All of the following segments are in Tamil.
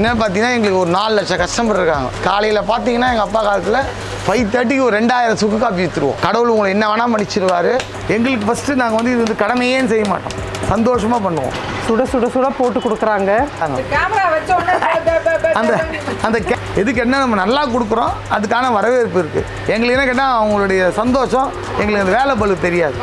என்னன்னு பார்த்தீங்கன்னா எங்களுக்கு ஒரு நாலு லட்சம் கஸ்டமர் இருக்காங்க காலையில் பார்த்தீங்கன்னா எங்கள் அப்பா காலத்தில் ஃபைவ் தேர்ட்டிக்கு ஒரு ரெண்டாயிரம் சுக்கு காப்பி விற்றுருவோம் கடவுள் உங்களை என்ன வேணால் மன்னிச்சிருவாரு எங்களுக்கு ஃபஸ்ட்டு நாங்கள் வந்து இது வந்து கடமையே செய்ய மாட்டோம் சந்தோஷமாக பண்ணுவோம் சுட சுட சுட போட்டு கொடுக்குறாங்க கேமரா வச்ச உடனே பே- பே- பே- பே- அந்த அந்த கே- எதுக்கு என்ன நம்ம நல்லா கொடுக்குறோம் அதுக்கான வரவேற்பு இருக்குது எங்களுக்கு என்ன கேட்டால் அவங்களுடைய சந்தோஷம் எங்களுக்கு அந்த வேலை பளு தெரியாது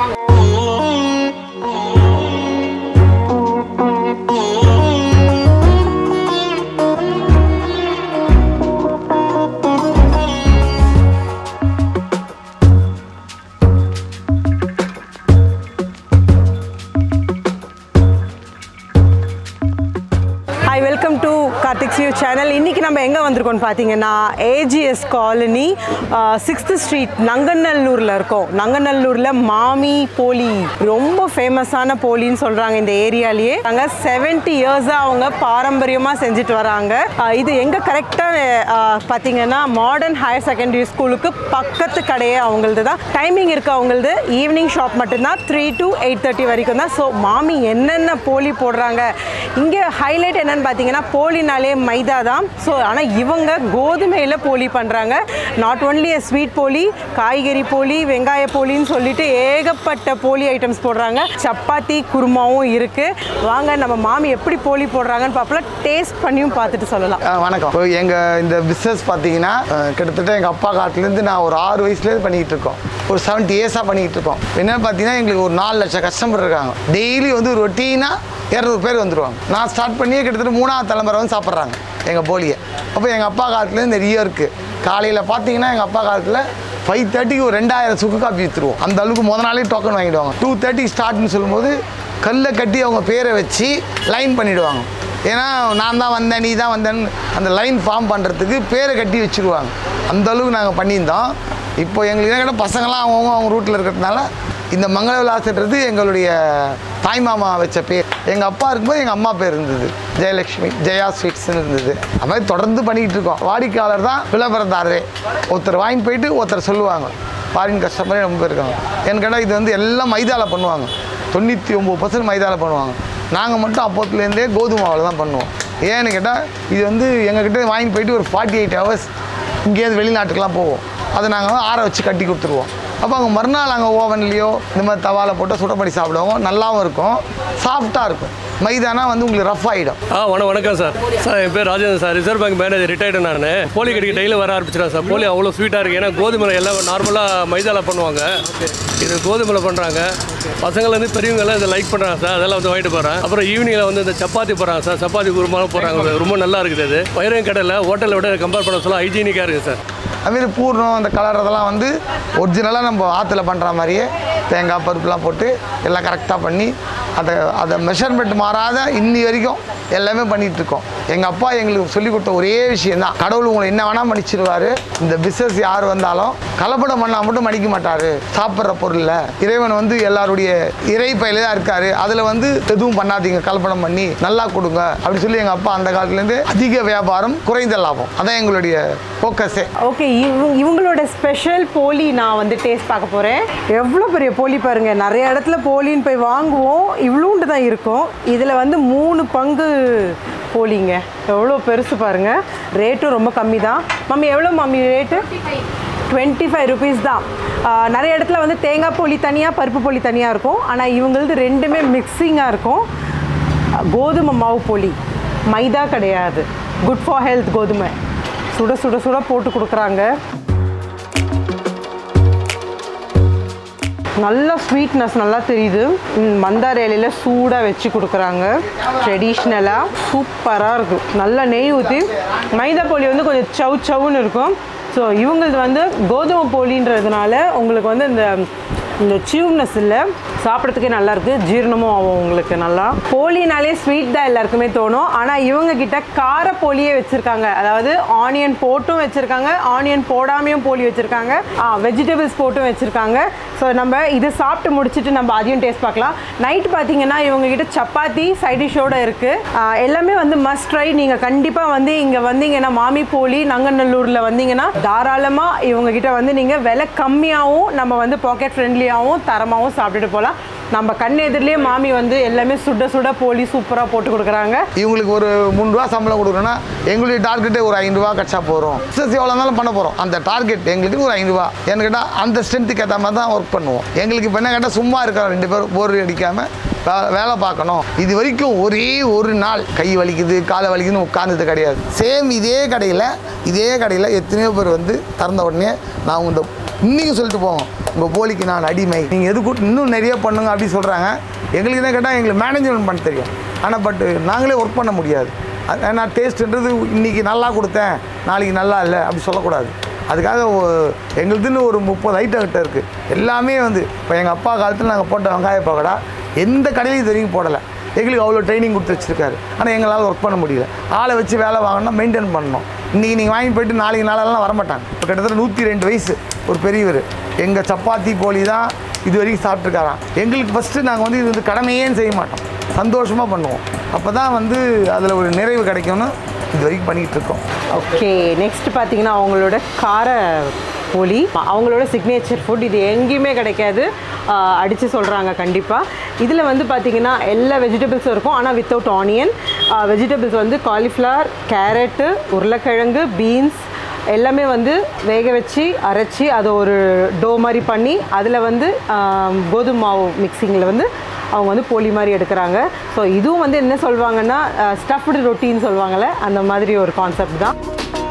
hi welcome to Karthik's view channel இன்றைக்கி நம்ம எங்கே வந்திருக்கோம்னு பார்த்தீங்கன்னா ஏஜிஎஸ் காலனி சிக்ஸ்த் ஸ்ட்ரீட் நங்கநல்லூரில் இருக்கோம் நங்கநல்லூரில் மாமி போலி ரொம்ப ஃபேமஸான போலின்னு சொல்கிறாங்க இந்த ஏரியாலேயே அங்கே செவன்ட்டி இயர்ஸாக அவங்க பாரம்பரியமாக செஞ்சுட்டு வராங்க ஆஹ் இது எங்கே கரெக்டாக பார்த்தீங்கன்னா மாடர்ன் ஹையர் செகண்டரி ஸ்கூலுக்கு பக்கத்து கடையே அவங்களது தான் டைமிங் இருக்குது அவங்களது ஈவினிங் ஷாப் மட்டும்தான் த்ரீ டு எயிட் தேர்ட்டி வரைக்கும் தான் ஸோ மாமி என்னென்ன போலி போடுறாங்க இங்கே ஹைலைட் என்னன்னு பார்த்தீங்கன்னா போலினாலே மைதா தான் ஸோ ஆனால் இவங்க கோதுமையில் போலி பண்ணுறாங்க நாட் ஒன்லி ஸ்வீட் போலி காய்கறி போலி வெங்காய போலின்னு சொல்லிட்டு ஏகப்பட்ட போலி ஐட்டம்ஸ் போடுறாங்க சப்பாத்தி குருமாவும் இருக்குது வாங்க நம்ம மாமி எப்படி போலி போடுறாங்கன்னு பார்ப்போம் டேஸ்ட் பண்ணியும் பார்த்துட்டு சொல்லலாம் ஆ, வணக்கம் இப்போ எங்கள் இந்த பிஸ்னஸ் பார்த்தீங்கன்னா அஹ், கிட்டத்தட்ட எங்கள் அப்பா காலத்துலேருந்து நான் ஒரு ஆறு வயசுலேருந்து பண்ணிக்கிட்டு இருக்கோம் ஒரு செவன்ட்டி இயர்ஸாக பண்ணிக்கிட்டு இருக்கோம் என்னன்னு பார்த்தீங்கன்னா எங்களுக்கு ஒரு நாலு லட்சம் கஸ்டமர் இருக்காங்க டெய்லி வந்து ஒரு ரொட்டீனாக இரநூறு பேர் வந்துடுவாங்க நான் ஸ்டார்ட் பண்ணியே கிட்டத்தட்ட மூணாவது தலைமுறை வந்து சாப்பிட்றாங்க எங்கள் போலியை அப்போ எங்கள் அப்பா காலத்துலேருந்து நிறைய இருக்குது காலையில் பார்த்தீங்கன்னா எங்கள் அப்பா காலத்தில் ஃபைவ் தேர்ட்டிக்கு ஒரு ரெண்டாயிரம் சுக்கு காப்பி விற்றுருவோம் அந்த அளவுக்கு முத நாளே டோக்கன் வாங்கிடுவாங்க டூ தேர்ட்டி ஸ்டார்ட்னு சொல்லும்போது கல்லை கட்டி அவங்க பேரை வச்சு லைன் பண்ணிவிடுவாங்க ஏன்னா நான் தான் வந்தேன் நீ தான் வந்தேன்னு அந்த லைன் ஃபார்ம் பண்ணுறதுக்கு பேரை கட்டி வச்சுருவாங்க அந்த அளவுக்கு நாங்கள் பண்ணியிருந்தோம் இப்போ எங்களுக்கு என்ன கேட்டால் பசங்களாம் அவங்கவுங்க அவங்க ரூட்டில் இருக்கிறதுனால இந்த மங்கள விலாசன்றது எங்களுடைய தாய் மாமா வச்ச பேர் எங்கள் அப்பா இருக்கும்போது எங்கள் அம்மா பேர் இருந்தது ஜெயலக்ஷ்மி ஜெயா ஸ்வீட்ஸ்னு இருந்தது அது மாதிரி தொடர்ந்து பண்ணிக்கிட்டு இருக்கோம் வாடிக்கையாளர் தான் விளம்பரதாரரே ஒருத்தர் வாங்கிட்டு போயிட்டு ஒருத்தர் சொல்லுவாங்க ஃபாரின் கஸ்டமரே ரொம்ப பேர் இருக்காங்க ஏன்னு கேட்டால் இது வந்து எல்லாம் மைதாவில் பண்ணுவாங்க தொண்ணூற்றி ஒம்பது பர்சன்ட் மைதாவில் பண்ணுவாங்க நாங்கள் மட்டும் அப்போத்துலேருந்தே கோதுமை மாவில் தான் பண்ணுவோம் ஏன்னு கேட்டால் இது வந்து எங்ககிட்ட வாங்கிட்டு போயிட்டு ஒரு ஃபார்ட்டி எயிட் ஹவர்ஸ் இங்கேருந்து வெளிநாட்டுக்கெலாம் போவோம் அதை நாங்கள் ஆற வச்சு கட்டி கொடுத்துருவோம் அப்போ அவங்க மறுநாள் நாங்கள் ஓவன்லேயோ இந்த மாதிரி தவாவில் போட்டு சுட பண்ணி சாப்பிடுவோம் நல்லாவும் இருக்கும் சாஃப்டாக இருக்கும் மைதானா வந்து உங்களுக்கு ரஃப் ஆகிடும் ஆ வணக்கம் வணக்கம் சார் சார் என் பேர் Rajendran sir reserve bank manager retired நான் போலி கடைக்கு டெய்லி வர ஆரம்பிச்சிட்டேன் சார் போலி அவ்வளோ ஸ்வீட்டாக இருக்குது ஏன்னா கோதுமையில் எல்லாம் நார்மலாக மைதாவில் பண்ணுவாங்க இது கோதுமையில் பண்ணுறாங்க பசங்கள்லேருந்து பெரியவங்க எல்லாம் இதை லைக் பண்ணுறாங்க சார் அதெல்லாம் வந்து வாங்கிட்டு போகிறேன் அப்புறம் ஈவினிங்கில் வந்து இந்த சப்பாத்தி போடுறாங்க சார் சப்பாத்தி குருமாலாம் போடுறாங்க ரொம்ப நல்லா இருக்குது அது பயிரும் கடையில் ஹோட்டலை விட கம்பேர் பண்ண சொல்ல ஹைஜீனிக்காக இருக்குது சார் அதுமாரி பூர்ணம் அந்த கலர் அதெல்லாம் வந்து ஒரிஜினலாக நம்ம ஆற்றுல பண்ணுற மாதிரியே தேங்காய் பருப்புலாம் போட்டு எல்லாம் கரெக்டாக பண்ணி அதை அதை மெஷர்மெண்ட் மாறாத இன்னி வரைக்கும் எல்லாமே பண்ணிகிட்டு இருக்கோம் எங்கள் அப்பா எங்களுக்கு சொல்லிக் கொடுத்த ஒரே விஷயம் தான் கடவுள் உங்களை என்ன வேணால் மன்னிச்சிருவாரு இந்த பிஸ்னஸ் யார் வந்தாலும் கலப்படம் பண்ணால் மட்டும் மன்னிக்க மாட்டார் சாப்பிட்ற பொருளில் இறைவன் வந்து எல்லாருடைய இறை பயில தான் இருக்காரு அதில் வந்து எதுவும் பண்ணாதீங்க கலப்படம் பண்ணி நல்லா கொடுங்க அப்படி சொல்லி எங்கள் அப்பா அந்த காலத்துலேருந்து அதிக வியாபாரம் குறைந்த லாபம் அதான் எங்களுடைய ஃபோக்கஸே ஓகே இவங்க இவங்களோட ஸ்பெஷல் போலி நான் வந்து டேஸ்ட் பார்க்க போகிறேன் எவ்வளோ பெரிய போலி பாருங்க நிறைய இடத்துல போலின்னு போய் வாங்குவோம் இவ்வளோண்டு தான் இருக்கும் இதில் வந்து மூணு பங்கு போலிங்க எவ்வளோ பெருசு பாருங்க ரேட்டும் ரொம்ப கம்மி தான் மம்மி எவ்வளோ mummy rate twenty five rupees தான் ஆஹ் நிறைய இடத்துல வந்து தேங்காய் போலி தனியாக பருப்பு போலி தனியாக இருக்கும் ஆனால் இவங்களது ரெண்டுமே மிக்சிங்காக இருக்கும் கோதுமை மாவு போலி மைதா கிடையாது குட் ஃபார் ஹெல்த் கோதுமை சுட சுட சுட போட்டு கொடுக்குறாங்க நல்ல ஸ்வீட்னஸ் நல்லா தெரியுது ம், மந்தார இலையில சூடாக வச்சு கொடுக்குறாங்க ட்ரெடிஷ்னலாக சூப்பராக இருக்கும் நல்லா நெய் ஊற்றி மைதா போலி வந்து கொஞ்சம் சவு சவுன்னு இருக்கும் ஸோ இவங்களது வந்து கோதுமை போலின்றதுனால உங்களுக்கு வந்து இந்த இந்த சியூனஸ் இல்லை சாப்பிட்றதுக்கே நல்லா இருக்கு ஜீரணமும் ஆகும் உங்களுக்கு நல்லா போலினாலே ஸ்வீட் தான் எல்லாருக்குமே தோணும் ஆனால் இவங்க கிட்ட கார போலியே வச்சுருக்காங்க அதாவது ஆனியன் போட்டும் வச்சுருக்காங்க ஆனியன் போடாமையும் போலி வச்சுருக்காங்க வெஜிடபிள்ஸ் போட்டும் வச்சுருக்காங்க ஸோ நம்ம இது சாப்பிட்டு முடிச்சுட்டு நம்ம அதையும் டேஸ்ட் பார்க்கலாம் நைட் பார்த்தீங்கன்னா இவங்க கிட்ட சப்பாத்தி சைட் டிஷ்ஷோட இருக்குது எல்லாமே வந்து மஸ்ட் ட்ரை நீங்கள் கண்டிப்பாக வந்து இங்கே வந்தீங்கன்னா மாமி போலி நங்கநல்லூரில் வந்தீங்கன்னா தாராளமாக இவங்க கிட்ட வந்து நீங்கள் விலை கம்மியாகவும் நம்ம வந்து பாக்கெட் ஃப்ரெண்ட்லியாகவும் தரமாகவும் சாப்பிட்டுட்டு போகலாம் நம்ம கண் எதிரிலேயே மாமி வந்து எல்லாமே சுட சுட போலி சூப்பராக போட்டு கொடுக்குறாங்க இவங்களுக்கு ஒரு முந்நூறுரூவா சம்பளம் கொடுக்குறோன்னா எங்களுடைய டார்கெட்டே ஒரு ஐநூறுரூவா கிடச்சா போகிறோம் பிஸ்னஸ் எவ்வளோ இருந்தாலும் பண்ண போகிறோம் அந்த டார்கெட் எங்களுக்கு ஒரு ஐநூறுரூவா ஏன்னு கேட்டால் அந்த ஸ்ட்ரென்த்துக்கு ஏற்ற மாதிரி தான் ஒர்க் பண்ணுவோம் எங்களுக்கு இப்போ என்ன கேட்டால் சும்மா இருக்கிற ரெண்டு பேரும் போர் அடிக்காமல் வேலை பார்க்கணும் இது வரைக்கும் ஒரே ஒரு நாள் கை வலிக்குது காலை வலிக்குதுன்னு உட்கார்ந்தது கிடையாது சேம் இதே கடையில் இதே கடையில் எத்தனையோ பேர் வந்து திறந்த உடனே நான் இந்த இன்னைக்கு சொல்லிட்டு போவோம் உங்கள் போலிக்கு நான் அடிமை நீங்கள் எது கூட்டு இன்னும் நிறைய பண்ணுங்க அப்படின்னு சொல்கிறாங்க எங்களுக்கு என்ன கேட்டால் எங்களுக்கு மேனேஜ்மெண்ட் பண்ண தெரியும் ஆனால் பட் நாங்களே ஒர்க் பண்ண முடியாது அது- ஏன்னா டேஸ்ட்டுன்றது இன்னைக்கு நல்லா கொடுத்தேன் நாளைக்கு நல்லா இல்லை அப்படி சொல்லக்கூடாது அதுக்காக ஒ- எங்களுதுன்னு ஒரு முப்பது ஐட்டம் கிட்ட இருக்குது எல்லாமே வந்து இப்போ எங்கள் அப்பா காலத்தில் நாங்கள் போட்ட வெங்காய பக்கடா எந்த கடையிலையும் இது வரைக்கும் போடலை எங்களுக்கு அவ்வளோ ட்ரைனிங் கொடுத்து வச்சிருக்காரு ஆனால் எங்களால் ஒர்க் பண்ண முடியல ஆளை வச்சு வேலை வாங்கணும்னா மெயின்டைன் பண்ணணும் இன்றைக்கி நீங்கள் வாங்கி போயிட்டு நாளைக்கு நாளெல்லாம் வரமாட்டாங்க இப்போ கிட்டத்தட்ட நூற்றி ரெண்டு வயசு ஒரு பெரியவர் எங்கள் சப்பாத்தி போலி தான் இது வரைக்கும் சாப்பிட்ருக்காராம் எங்களுக்கு ஃபஸ்ட்டு நாங்கள் வந்து இது வந்து கடமையேன்னு செய்ய மாட்டோம் சந்தோஷமாக பண்ணுவோம் அப்போ தான் வந்து அதில் ஒரு நிறைவு கிடைக்கும்னு இது வரைக்கும் பண்ணிக்கிட்டு இருக்கோம் ஓகே நெக்ஸ்ட் பார்த்தீங்கன்னா அவங்களோட கார போலி அவங்களோட சிக்னேச்சர் ஃபுட் இது எங்கேயுமே கிடைக்காது அடித்து சொல்கிறாங்க கண்டிப்பாக இதில் வந்து பார்த்தீங்கன்னா எல்லா வெஜிடபிள்ஸும் இருக்கும் ஆனால் வித்தவுட் ஆனியன் வெஜிடபிள்ஸ் வந்து காலிஃப்ளவர் கேரட்டு உருளைக்கிழங்கு பீன்ஸ் எல்லாமே வந்து வேக வச்சு அரைச்சி அதை ஒரு டோ மாதிரி பண்ணி அதில் வந்து ஆஹ், கோதுமை மாவு மிக்சிங்கில் வந்து அவங்க வந்து போலி மாதிரி எடுக்கிறாங்க ஸோ இதுவும் வந்து என்ன சொல்லுவாங்கன்னா ஸ்டஃப்டு ரொட்டின்னு சொல்லுவாங்கள்ல அந்த மாதிரி ஒரு கான்செப்ட் தான்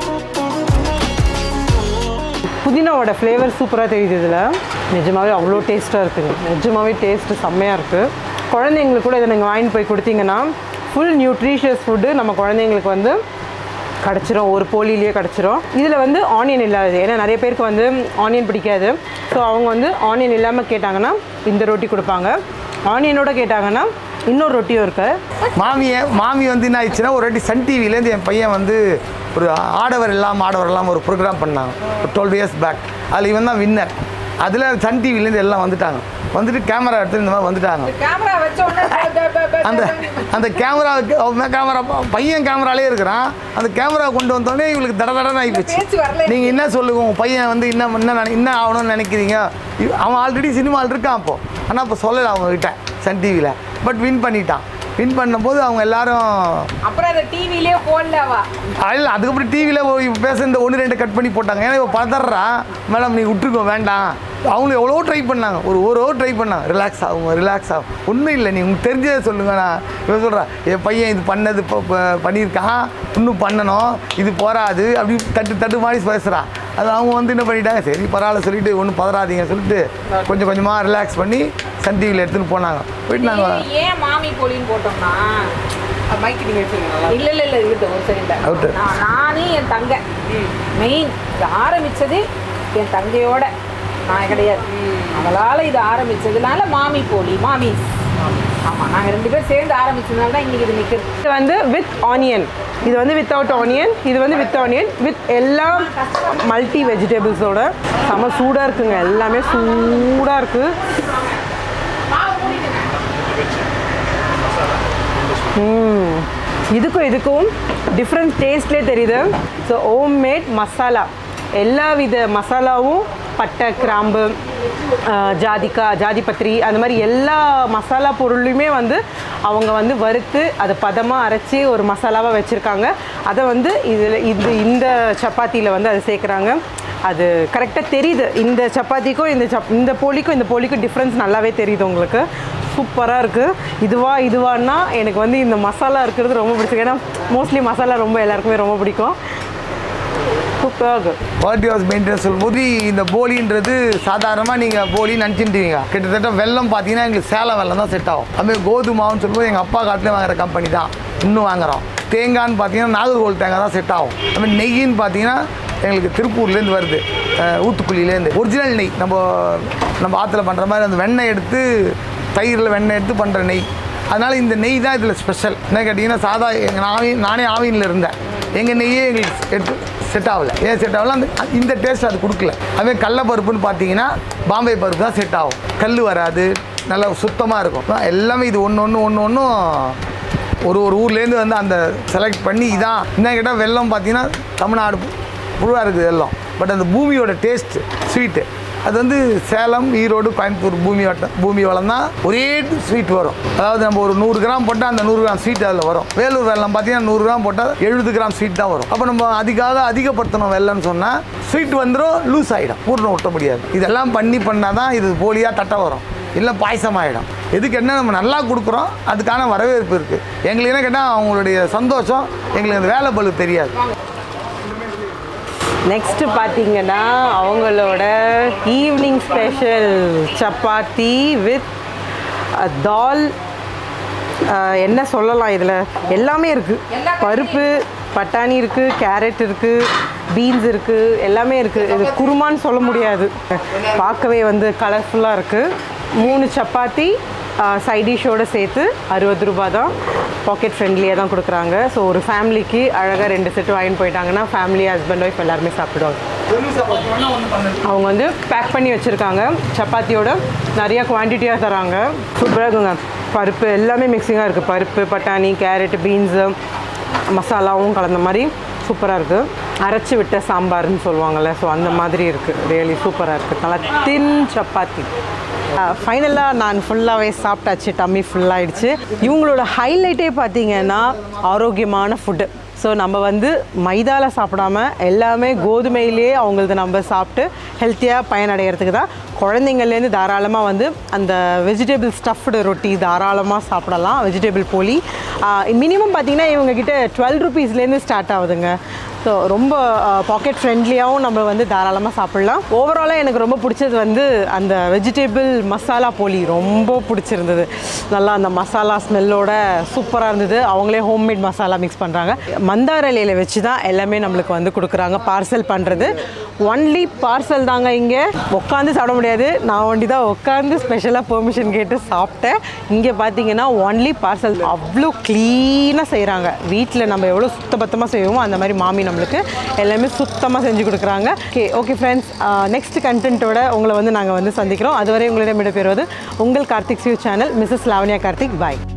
புதினாவோட ஃப்ளேவர் சூப்பராக தெரியுது இதில் நிஜமாவே அவ்வளோ டேஸ்ட்டாக இருக்குங்க நிஜமாவே டேஸ்ட்டு செம்மையாக இருக்குது குழந்தைங்களுக்கு கூட இதை நீங்கள் வாங்கிட்டு போய் கொடுத்தீங்கன்னா ஃபுல் நியூட்ரிஷியஸ் ஃபுட்டு நம்ம குழந்தைங்களுக்கு வந்து கிடச்சிரும் ஒரு போலிலேயே கிடச்சிரும் இதில் வந்து ஆனியன் இல்லாதது ஏன்னா நிறைய பேருக்கு வந்து ஆனியன் பிடிக்காது ஸோ அவங்க வந்து ஆனியன் இல்லாமல் கேட்டாங்கன்னா இந்த ரொட்டி கொடுப்பாங்க ஆனியனோட கேட்டாங்கன்னா இன்னொரு ரொட்டியும் இருக்குது மாமியை மாமி வந்து என்ன ஆயிடுச்சுன்னா ஒரு வாட்டி சன் டிவிலேருந்து என் பையன் வந்து ஒரு ஆடவர் எல்லாம் ஆடவர் எல்லாம் ஒரு ப்ரோக்ராம் பண்ணாங்க ஒரு டுவெல் இயர்ஸ் பேக் அதில் இவன் தான் வின்னர் அதில் சன் டிவிலேருந்து எல்லாம் வந்துட்டாங்க வந்துட்டு கேமரா எடுத்து இந்த மாதிரி வந்துட்டாங்க கேமரா வச்ச உடனே ப- ப- ப- அந்த அந்த கேமராவுக்கு கேமரா பையன் கேமராலே இருக்கிறான் அந்த கேமரா கொண்டு வந்தோடனே இவங்களுக்கு தட தடன்னு ஆகி பேச்சு போச்சு வரல நீங்கள் என்ன சொல்லுங்க உங்கள் பையன் வந்து என்ன என்ன நினை- என்ன ஆகணும்னு நினைக்கிறீங்க இவ- அவன் ஆல்ரெடி சினிமாவில் இருக்கான் அப்போ ஆனால் இப்போ சொல்லலை அவங்ககிட்ட சன் டிவியில் பட் வின் பண்ணிட்டான் வின் பண்ணும்போது அவங்க எல்லாரும் அப்புறம் அதை டிவிலே போடலவா இல்லை அதுக்கப்புறம் டிவியில் போய் பேச இந்த ஒன்று ரெண்டு கட் பண்ணி போட்டாங்க ஏன்னா இப்போ பதறான் மேடம் நீ விட்டுருக்கோ வேண்டாம் அவங்க எவ்வளோ ட்ரை பண்ணாங்க ஒரு ஒரு ஹவர் ட்ரை பண்ணாங்க ரிலாக்ஸ் ஆகும் ரிலாக்ஸ் ஆகும் ஒன்றும் இல்லை நீ உங்களுக்கு தெரிஞ்சதை சொல்லுங்க நான் இவன் சொல்கிறேன் என் பையன் இது பண்ணது இப்போ இப்போ பண்ணியிருக்கான் இன்னும் பண்ணணும் இது போராது அப்படி தட்டு தட்டு மாதிரி பேசுகிறான் அது அவங்க வந்து என்ன பண்ணிட்டாங்க சரி பரவாயில்ல சொல்லிட்டு ஒன்றும் பதறாதீங்க சொல்லிட்டு கொஞ்சம் கொஞ்சமாக ரிலாக்ஸ் பண்ணி சன் டிவியில் எடுத்துன்னு போனாங்க போயிட்டு நாங்கள் ஏன் மாமி போலின்னு போட்டோம்னா மைக்கு நீங்க இல்ல இல்ல இல்ல இருக்கு ஒரு செகண்ட் Out. நான் நானே என் தங்க மெயின் இது ஆரம்பிச்சது என் தங்கையோட நான் கிடையாது அவளால இது ஆரம்பிச்சதுனால மாமி போலி மாமி ஆமா நாங்க ரெண்டு பேரும் சேர்ந்து ஆரம்பிச்சதுனால தான் இன்னைக்கு இது நிக்கிறது இது வந்து வித் ஆனியன் இது வந்து வித்தவுட் ஆனியன் இது வந்து வித் ஆனியன் வித் எல்லா மல்டி வெஜிடபிள்ஸோட செம சூடாக இருக்குங்க எல்லாமே சூடாக இருக்குது ம். இதுக்கும் இதுக்கும் டிஃப்ரெண்ட் டேஸ்ட்லேயே தெரியுது ஸோ ஹோம் மேட் மசாலா எல்லா வித மசாலாவும் பட்டை கிராம்பு ஆஹ், ஜாதிக்காய் ஜாதிபத்திரி அந்த மாதிரி எல்லா மசாலா பொருளையுமே வந்து அவங்க வந்து வறுத்து அதை பதமாக அரைச்சி ஒரு மசாலாவாக வச்சுருக்காங்க அதை வந்து இதில் இது இந்த சப்பாத்தியில் வந்து அதை சேர்க்குறாங்க அது கரெக்டாக தெரியுது இந்த சப்பாத்திக்கும் இந்த சப் இந்த போலிக்கும் இந்த போலிக்கும் டிஃப்ரென்ஸ் நல்லாவே தெரியுது உங்களுக்கு சூப்பராக இருக்குது இதுவா இதுவான்னா எனக்கு வந்து இந்த மசாலா இருக்கிறது ரொம்ப பிடிச்சிருக்கு ஏன்னா மோஸ்ட்லி மசாலா ரொம்ப எல்லாருக்குமே ரொம்ப பிடிக்கும் சூப்பராக இருக்குது குவாலிட்டி ஆஃப் மெயின்டெனன்ஸ் சொல்லும்போது இந்த போலின்றது சாதாரணமாக நீங்கள் போலி நினச்சிட்டுவீங்க கிட்டத்தட்ட வெள்ளம் பார்த்தீங்கன்னா எங்களுக்கு சேலம் வெள்ளம் தான் செட் ஆகும் அதுமாதிரி கோதுமாவுன்னு சொல்லும்போது எங்கள் அப்பா காட்டிலே வாங்குற கம்பெனி தான் இன்னும் வாங்குறோம் தேங்காய்னு பார்த்தீங்கன்னா நாகர்கோவில் தேங்காய் தான் செட் ஆகும் அதுமாதிரி நெய்யின்னு பார்த்தீங்கன்னா எங்களுக்கு திருப்பூர்லேருந்து வருது அஹ், ஊத்துக்குழியிலேருந்து ஒரிஜினல் நெய் நம்ம நம்ம ஆற்றுல பண்ணுற மாதிரி அந்த வெண்ணெய் எடுத்து தயிரில் வெண்ணெய் எடுத்து பண்ணுற நெய் அதனால் இந்த நெய் தான் இதில் ஸ்பெஷல் என்ன கேட்டிங்கன்னா சாதா எங்கள் நாவி நானே ஆவினில் இருந்தேன் எங்கள் நெய்யே எங்களுக்கு எடுத்து செட் ஆகல ஏன் செட் ஆகல அந்த இந்த டேஸ்ட் அது கொடுக்கல அதே கடல பருப்புன்னு பார்த்தீங்கன்னா பாம்பே பருப்பு தான் செட் ஆகும் கல் வராது நல்லா சுத்தமாக இருக்கும் எல்லாமே இது ஒன்று ஒன்று ஒன்று ஒன்றும் ஒரு ஒரு ஊர்லேருந்து வந்து அந்த செலக்ட் பண்ணி இதான் என்ன கேட்டால் வெல்லம் பார்த்தீங்கன்னா தமிழ்நாடு புழுவாக இருக்குது வெல்லம் பட் அந்த பூமியோட டேஸ்ட் ஸ்வீட்டு அது வந்து சேலம் ஈரோடு கோயம்புத்தூர் பூமி வட்டம் பூமி வளம் தான் ஒரே ஸ்வீட் வரும் அதாவது நம்ம ஒரு நூறு கிராம் போட்டால் அந்த நூறு கிராம் ஸ்வீட் அதில் வரும் வேலூர் வெள்ளம் பார்த்தீங்கன்னா நூறு கிராம் போட்டால் எழுபது கிராம் ஸ்வீட் தான் வரும் அப்போ நம்ம அதுக்காக அதிகப்படுத்தணும் வெள்ளம்னு சொன்னால் ஸ்வீட் வந்துடும் லூஸ் ஆகிடும் பூர்ணம் ஒட்ட முடியாது இதெல்லாம் பண்ணி பண்ணால் தான் இது போலியாக தட்டை வரும் இல்லை பாயசம் ஆகிடும் எதுக்கு என்ன நம்ம நல்லா கொடுக்குறோம் அதுக்கான வரவேற்பு இருக்குது எங்களுக்கு என்ன கேட்டால் அவங்களுடைய சந்தோஷம் எங்களுக்கு அந்த வேலை பளு தெரியாது நெக்ஸ்ட் பார்த்தீங்கன்னா அவங்களோட evening special chapati with dal அஹ், என்ன சொல்லலாம் இதில் எல்லாமே இருக்குது பருப்பு பட்டாணி இருக்குது கேரட் இருக்குது பீன்ஸ் இருக்குது எல்லாமே இருக்குது இது குருமான்னு சொல்ல முடியாது பார்க்கவே வந்து கலர்ஃபுல்லாக இருக்குது மூணு சப்பாத்தி சைடிஷோடு சேர்த்து அறுபது ரூபா தான் பாக்கெட் ஃப்ரெண்ட்லியாக தான் கொடுக்குறாங்க ஸோ ஒரு ஃபேமிலிக்கு அழகாக ரெண்டு செட்டு வாங்கிட்டு போயிட்டாங்கன்னா ஃபேமிலி ஹஸ்பண்ட் ஒய்ஃப் எல்லாருமே சாப்பிடுவாங்க அவங்க வந்து பேக் பண்ணி வச்சுருக்காங்க சப்பாத்தியோட நிறைய குவான்டிட்டியாக தராங்க சூப்பராக இருக்குங்க பருப்பு எல்லாமே மிக்சிங்காக இருக்குது பருப்பு பட்டாணி கேரட் பீன்ஸு மசாலாவும் கலந்த மாதிரி சூப்பராக இருக்குது அரைச்சி விட்ட சாம்பார்னு சொல்லுவாங்கள்ல ஸோ அந்த மாதிரி இருக்குது ரியலி சூப்பராக இருக்குது நல்லா தின் சப்பாத்தி ஃபைனலாக நான் ஃபுல்லாகவே சாப்பிட்டாச்சு டம்மி ஃபுல்லாகிடுச்சு இவங்களோட ஹைலைட்டே பார்த்தீங்கன்னா ஆரோக்கியமான ஃபுட்டு ஸோ நம்ம வந்து மைதாவில் சாப்பிடாம எல்லாமே கோதுமையிலேயே அவங்களது நம்ம சாப்பிட்டு ஹெல்த்தியாக பயனடைகிறதுக்கு தான் குழந்தைங்கள்லேருந்து தாராளமாக வந்து அந்த வெஜிடபிள் ஸ்டஃப்டு ரொட்டி தாராளமாக சாப்பிடலாம் வெஜிடபிள் போலி மினிமம் பார்த்தீங்கன்னா இவங்ககிட்ட டுவெல் ருபீஸ்லேருந்து ஸ்டார்ட் ஆகுதுங்க ஸோ ரொம்ப பாக்கெட் ஃப்ரெண்ட்லியாகவும் நம்ம வந்து தாராளமாக சாப்பிட்லாம் ஓவராலாக எனக்கு ரொம்ப பிடிச்சது வந்து அந்த வெஜிடபிள் மசாலா போலி ரொம்ப பிடிச்சிருந்தது நல்லா அந்த மசாலா ஸ்மெல்லோட சூப்பராக இருந்தது அவங்களே ஹோம்மேட் மசாலா மிக்ஸ் பண்ணுறாங்க மந்தார இலையில வச்சு தான் எல்லாமே நம்மளுக்கு வந்து கொடுக்குறாங்க பார்சல் பண்ணுறது ஒன்லி பார்சல் தாங்க இங்கே உட்காந்து சாப்பிட முடியாது நான் ஒண்டி தான் உட்காந்து ஸ்பெஷலாக பெர்மிஷன் கேட்டு சாப்பிட்டேன் இங்கே பார்த்தீங்கன்னா ஒன்லி பார்சல் அவ்வளோ க்ளீனாக செய்கிறாங்க வீட்டில் நம்ம எவ்வளோ சுத்தபத்தமாக செய்வோமோ அந்த மாதிரி மாமி நம்மளுக்கு எல்லாமே சுத்தமாக செஞ்சு கொடுக்குறாங்க ஓகே ஓகே ஃப்ரெண்ட்ஸ் நெக்ஸ்ட் கண்டென்ட்டோட உங்களை வந்து நாங்கள் வந்து சந்திக்கிறோம் அதுவரை உங்களிடம் விடைபெறுவது உங்கள் கார்த்திக் சிவ் சேனல் மிஸ்ஸஸ் லாவண்யா கார்த்திக் பாய்